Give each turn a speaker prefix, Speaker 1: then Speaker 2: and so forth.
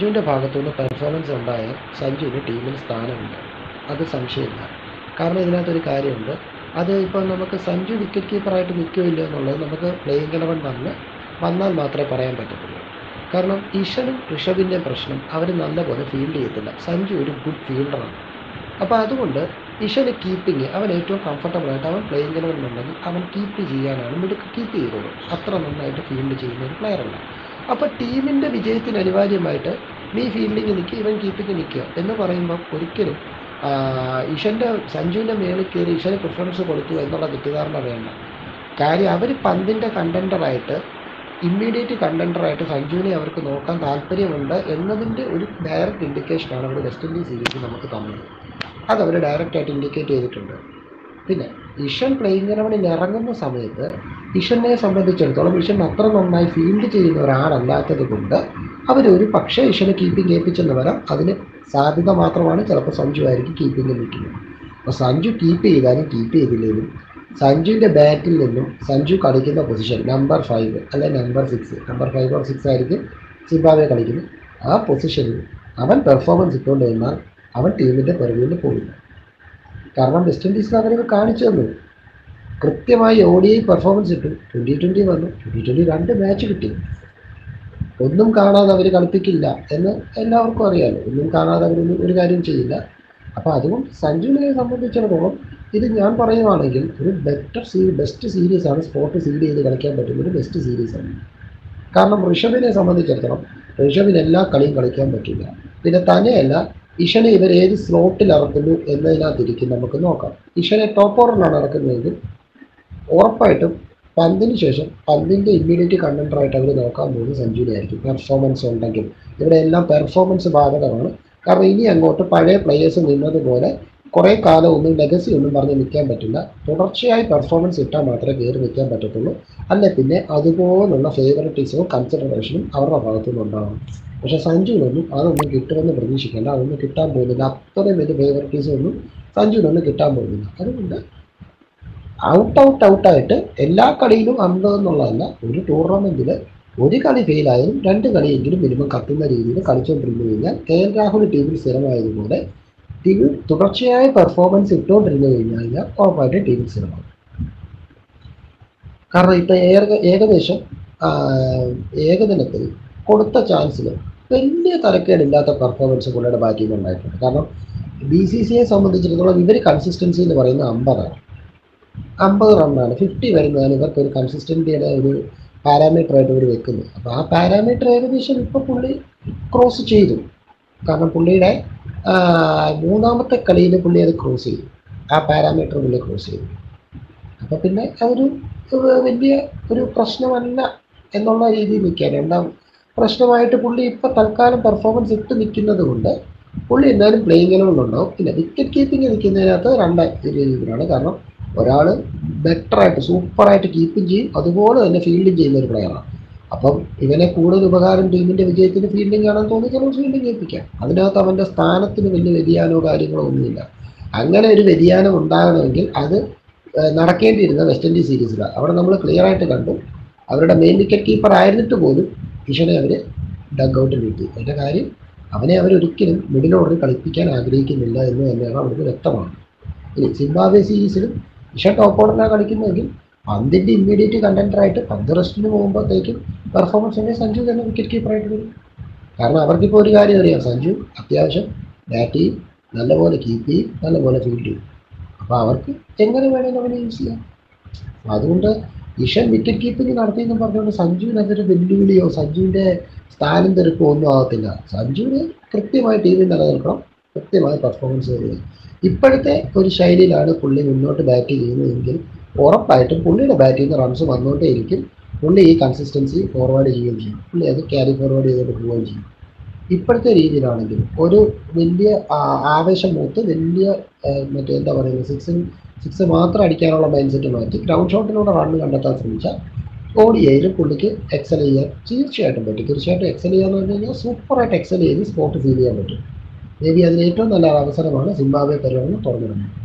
Speaker 1: സഞ്ജുവിൻ്റെ ഭാഗത്തുനിന്ന് പെർഫോമൻസ് ഉണ്ടായാൽ സഞ്ജുവിന് ടീമിൽ സ്ഥാനമില്ല അത് സംശയമില്ല കാരണം ഇതിനകത്തൊരു കാര്യമുണ്ട് അത് ഇപ്പം നമുക്ക് സഞ്ജു വിക്കറ്റ് കീപ്പറായിട്ട് നിൽക്കുകയോ ഇല്ല എന്നുള്ളത് നമുക്ക് പ്ലേയിങ് ഇലവൻ വന്ന് വന്നാൽ മാത്രമേ പറയാൻ പറ്റത്തുള്ളൂ കാരണം ഇഷനും ഋഷഭിൻ്റെ പ്രശ്നം അവർ നല്ലപോലെ ഫീൽഡ് ചെയ്യത്തില്ല സഞ്ജു ഒരു ഗുഡ് ഫീൽഡറാണ് അപ്പോൾ അതുകൊണ്ട് ഇഷന് കീപ്പിങ് അവൻ ഏറ്റവും കംഫർട്ടബിൾ ആയിട്ട് അവൻ പ്ലേയിങ് ഇലവനിലുണ്ടെങ്കിൽ അവൻ കീപ്പ് ചെയ്യാനാണ് മിടുക്ക് കീപ്പ് ചെയ്തോളൂ അത്ര നന്നായിട്ട് ഫീൽഡ് ചെയ്യുന്ന ഒരു പ്ലെയറല്ല അപ്പോൾ ടീമിൻ്റെ വിജയത്തിന് അനിവാര്യമായിട്ട് നീ ഫീൽഡിങ് നിൽക്കുക ഇവൻ കീപ്പിങ് നിൽക്കുക എന്ന് പറയുമ്പോൾ ഒരിക്കലും ആ, ഇഷൻ്റെ സഞ്ജുവിൻ്റെ മേളിൽ കയറി ഇഷന് പ്രിഫറൻസ് കൊടുത്തു എന്നുള്ള തെറ്റിദ്ധാരണ വേണ്ട കാര്യം അവർ പന്തിൻ്റെ കണ്ടൻറ്ററായിട്ട് ഇമ്മീഡിയറ്റ് കണ്ടൻറ്ററായിട്ട് സഞ്ജുവിനെ അവർക്ക് നോക്കാൻ താല്പര്യമുണ്ട് എന്നതിൻ്റെ ഒരു ഡയറക്റ്റ് ഇൻഡിക്കേഷനാണ് അവർ വെസ്റ്റ് ഇൻഡീസ് സീരീസ് നമുക്ക് തന്നത് അതവർ ഡയറക്റ്റായിട്ട് ഇൻഡിക്കേറ്റ് ചെയ്തിട്ടുണ്ട് പിന്നെ ഇഷൻ പ്ലേയിങ് ഇലവനിൽ ഇറങ്ങുന്ന സമയത്ത് ഇഷനെ സംബന്ധിച്ചിടത്തോളം ഇഷൻ അത്ര നന്നായി ഫീൽഡ് ചെയ്യുന്ന ഒരാളല്ലാത്തത് കൊണ്ട് അവരൊരു പക്ഷേ ഇഷനെ കീപ്പിംഗ് ഏൽപ്പിച്ചെന്ന് വരാം അതിന് സാധ്യത മാത്രമാണ് ചിലപ്പോൾ സഞ്ജു ആയിരിക്കും കീപ്പിംഗ് നിൽക്കുന്നത് അപ്പോൾ സഞ്ജു കീപ്പ് ചെയ്താലും കീപ്പ് ചെയ്തില്ലെങ്കിലും സഞ്ജുവിൻ്റെ ബാറ്റിൽ നിന്നും സഞ്ജു കളിക്കുന്ന പൊസിഷൻ നമ്പർ ഫൈവ് അല്ലെ number six number five or six ആയിരിക്കും സിംബാബ്വെ കളിക്കുന്നത് ആ പൊസിഷനിൽ അവൻ പെർഫോമൻസ് ഇട്ടുകൊണ്ട് നിന്നാൽ അവൻ ടീമിൻ്റെ പിറകിൽ പോയില്ല കാരണം വെസ്റ്റ് ഇൻഡീസിൽ അവരൊക്കെ കാണിച്ചു തന്നു കൃത്യമായി ഒ ഡി ഐ പെർഫോമൻസ് ഇട്ടു ട്വൻറ്റി ട്വൻറ്റി വന്നു ട്വൻറ്റി ട്വൻറ്റി രണ്ട് മാച്ച് കിട്ടി ഒന്നും കാണാതെ അവർ കളിപ്പിക്കില്ല എന്ന് എല്ലാവർക്കും അറിയാമല്ലോ ഒന്നും കാണാതെ അവരൊന്നും ഒരു കാര്യം ചെയ്യില്ല അപ്പോൾ അതുകൊണ്ട് സഞ്ജുവിനെ സംബന്ധിച്ചിടത്തോളം ഇത് ഞാൻ പറയുവാണെങ്കിൽ ഒരു ബെറ്റർ സീ ബെസ്റ്റ് സീരീസ് ആണ് സ്പോട്ട് സീഡ് ചെയ്ത് കളിക്കാൻ പറ്റുന്ന ഒരു ബെസ്റ്റ് സീരീസ് ആണ് കാരണം ഋഷഭിനെ സംബന്ധിച്ചിടത്തോളം ഋഷഭിന് എല്ലാ കളിയും കളിക്കാൻ പറ്റില്ല പിന്നെ തന്നെയല്ല ഇഷനെ ഇവർ ഏത് സ്ലോട്ടിൽ ഇറക്കുന്നു എന്നതിനകത്തിരിക്കും നമുക്ക് നോക്കാം ഇഷനെ ടോപ്പ് ഓവറിലാണ് ഇറക്കുന്നതെങ്കിൽ ഉറപ്പായിട്ടും പന്തിന് ശേഷം പന്തിൻ്റെ ഇമ്മീഡിയറ്റ് കണ്ടൻറ്ററായിട്ട് അവർ നോക്കാൻ പോകുന്നത് സഞ്ജുവിനെ ആയിരിക്കും പെർഫോമൻസ് ഉണ്ടെങ്കിൽ ഇവിടെ എല്ലാം പെർഫോമൻസ് ബാധകമാണ് കാരണം ഇനി അങ്ങോട്ട് പഴയ പ്ലെയേഴ്സ് നിന്നതുപോലെ കുറേ കാലം ഒന്നും ലെഗസി ഒന്നും പറഞ്ഞ് നിൽക്കാൻ പറ്റില്ല തുടർച്ചയായി പെർഫോമൻസ് ഇട്ടാൽ മാത്രമേ കയറി നിൽക്കാൻ പറ്റത്തുള്ളൂ അല്ലെ പിന്നെ അതുപോലുള്ള ഫേവററ്റിസവും കൺസിഡറേഷനും അവരുടെ ഭാഗത്തുനിന്ന് ഉണ്ടാവണം പക്ഷെ സഞ്ജുവിനൊന്നും അതൊന്നും കിട്ടുമെന്ന് പ്രതീക്ഷിക്കേണ്ട അതൊന്നും കിട്ടാൻ പോകുന്നില്ല അത്രയും വലിയ ഫേവററ്റിസം ഒന്നും സഞ്ജുവിനൊന്നും കിട്ടാൻ പോകുന്നില്ല അതുകൊണ്ട് ഔട്ട് ഔട്ട് ഔട്ടായിട്ട് എല്ലാ കളിയിലും അന്ത് എന്നുള്ളതല്ല ഒരു ടൂർണമെൻറ്റിൽ ഒരു കളി ഫെയിലായാലും രണ്ട് കളിയെങ്കിലും മിനിമം കത്തുന്ന രീതിയിൽ കളിച്ചുകൊണ്ടിരുന്നു കഴിഞ്ഞാൽ കെ എൽ രാഹുൽ ടീമിൽ സ്ഥിരമായതുപോലെ ടീമിൽ തുടർച്ചയായ പെർഫോമൻസ് ഇട്ടുകൊണ്ടിരുന്നു കഴിഞ്ഞു കഴിഞ്ഞാൽ ഉറപ്പായിട്ട് ടീമിൽ സ്ഥിരമാകും കാരണം ഇപ്പം ഏക ഏകദേശം ആ, ഏകദിനത്തിൽ കൊടുത്ത ചാൻസിൽ വലിയ തരക്കേടില്ലാത്ത പെർഫോമൻസ് പുള്ളിയുടെ ബാറ്റിംഗ് ഉണ്ടായിട്ടുണ്ട് കാരണം ബി സി സിയെ സംബന്ധിച്ചിടത്തോളം ഇവർ കൺസിസ്റ്റൻസി എന്ന് പറയുന്നത് അമ്പതാണ് അമ്പത് റണ്ണാണ് ഫിഫ്റ്റി വരുന്നതാണ് ഇവർക്ക് ഒരു കൺസിസ്റ്റൻറ്റിയുടെ ഒരു പാരാമീറ്റർ ആയിട്ട് ഇവർ വെക്കുന്നത് അപ്പോൾ ആ പാരാമീറ്റർ ഏകദേശം ഇപ്പോൾ പുള്ളി ക്രോസ് ചെയ്തു കാരണം പുള്ളിയുടെ ആ, മൂന്നാമത്തെ കളിയിൽ പുള്ളി അത് ക്രോസ് ചെയ്തു ആ പാരാമീറ്റർ പുള്ളി ക്രോസ് ചെയ്തു അപ്പോൾ പിന്നെ അതൊരു ഒരു വലിയ ഒരു പ്രശ്നമല്ല എന്നുള്ള രീതിയിൽ നിൽക്കുക രണ്ടാം പ്രശ്നമായിട്ട് പുള്ളി ഇപ്പോൾ തൽക്കാലം പെർഫോമൻസ് ഇട്ട് നിൽക്കുന്നത് കൊണ്ട് പുള്ളി എന്തായാലും പ്ലേയിങ് ഇലവനിലുണ്ടാവും പിന്നെ വിക്കറ്റ് കീപ്പിംഗ് നിൽക്കുന്നതിനകത്ത് രണ്ട് രീതിയിലാണ് കാരണം ഒരാൾ ബെറ്ററായിട്ട് സൂപ്പറായിട്ട് കീപ്പിംഗ് ചെയ്യും അതുപോലെ തന്നെ ഫീൽഡിങ് ചെയ്യുന്ന ഒരു പ്ലെയറാണ് അപ്പം ഇവനെ കൂടുതൽ ഉപകാരം ടീമിന്റെ വിജയത്തിന് ഫീൽഡിംഗ് ആണെന്ന് തോന്നി ചിലപ്പോൾ ഫീൽഡിംഗ് ഏൽപ്പിക്കാം അതിനകത്ത് അവന്റെ സ്ഥാനത്തിന് വലിയ വ്യതിയാനമോ കാര്യങ്ങളോ ഒന്നുമില്ല അങ്ങനെ ഒരു വ്യതിയാനം ഉണ്ടാകണമെങ്കിൽ അത് ഏഹ്, നടക്കേണ്ടിയിരുന്ന വെസ്റ്റ് ഇൻഡീസ് സീരീസിലാണ് അവിടെ നമ്മൾ ക്ലിയർ ആയിട്ട് കണ്ടു അവരുടെ മെയിൻ വിക്കറ്റ് കീപ്പർ ആയിരുന്നിട്ട് പോലും ഇഷനെ അവർ ഡഗ് ഔട്ടിൽ വീട്ടി അതിൻ്റെ കാര്യം അവനെ അവരൊരിക്കലും മിഡിൽ ഓർഡറിൽ കളിപ്പിക്കാൻ ആഗ്രഹിക്കുന്നില്ല എന്ന് തന്നെയാണ് അവർക്ക് വ്യക്തമാണ് ഇനി സിംബാബ്വെ സീരീസിലും ഇഷ ടോപ്പ് ഓർഡറിലാണ് കളിക്കുന്നതെങ്കിൽ പന്തിൻ്റെ ഇമ്മീഡിയറ്റ് കണ്ടൻറ്ററായിട്ട് പന്ത് റെസ്റ്റിന് പോകുമ്പോഴത്തേക്കും പെർഫോമൻസ് ഉണ്ടെങ്കിൽ സഞ്ജു തന്നെ വിക്കറ്റ് കീപ്പറായിട്ട് വരും കാരണം അവർക്കിപ്പോൾ ഒരു കാര്യം അറിയാം സഞ്ജു അത്യാവശ്യം ബാറ്റ് ചെയ്യും നല്ലപോലെ കീപ്പ് ചെയ്യും നല്ലപോലെ ഫീൽഡ് ചെയ്യും അപ്പോൾ അവർക്ക് എങ്ങനെ വേണമെങ്കിലും അവനെ യൂസ് ചെയ്യാം അതുകൊണ്ട് ഇഷൻ വിക്കറ്റ് കീപ്പിംഗ് നടത്തിയെന്ന് പറഞ്ഞുകൊണ്ട് സഞ്ജുവിന് അതൊരു വെല്ലുവിളിയോ സഞ്ജുവിൻ്റെ സ്ഥാനം തെറുപ്പോ ഒന്നും ആകത്തില്ല സഞ്ജുവിന് കൃത്യമായി ടീമിൽ നിലനിൽക്കണം കൃത്യമായ പെർഫോമൻസ് തരിക ഇപ്പോഴത്തെ ഒരു ശൈലിയിലാണ് പുള്ളി മുന്നോട്ട് ബാറ്റ് ചെയ്യുന്നതെങ്കിൽ ഉറപ്പായിട്ടും പുള്ളിയുടെ ബാറ്റിൽ നിന്ന് റൺസ് വന്നുകൊണ്ടേയിരിക്കും പുള്ളി ഈ കൺസിസ്റ്റൻസി ഫോർവേഡ് ചെയ്യുകയും ചെയ്യും പുള്ളി അത് ക്യാരി ഫോർവേഡ് ചെയ്തിട്ട് പോവുകയും ചെയ്യും ഇപ്പോഴത്തെ രീതിയിലാണെങ്കിൽ ഒരു വലിയ ആ- ആവേശം മൂത്ത് വലിയ ആ, മറ്റേ എന്താ പറയുന്നത് സിക്സ് സിക്സ് മാത്രം അടിക്കാനുള്ള മൈൻഡ് സെറ്റ് മാറ്റി ഗ്രൗണ്ട് ഷോട്ടിലൂടെ റണ്ണ് കണ്ടെത്താൻ ശ്രമിച്ചാൽ ഓടിയയിലും പുള്ളിക്ക് എക്സൽ ചെയ്യാൻ തീർച്ചയായിട്ടും പറ്റും തീർച്ചയായിട്ടും എക്സൽ ചെയ്യാന്ന് പറഞ്ഞു കഴിഞ്ഞാൽ സൂപ്പറായിട്ട് എക്സൽ ചെയ്ത് സ്പോട്ട് ഫീൽ ചെയ്യാൻ പറ്റും മേ ബി അതിന് ഏറ്റവും നല്ല അവസരമാണ് സിംബാബ്വെ പരുവാണ് തുറന്നിടുന്നത്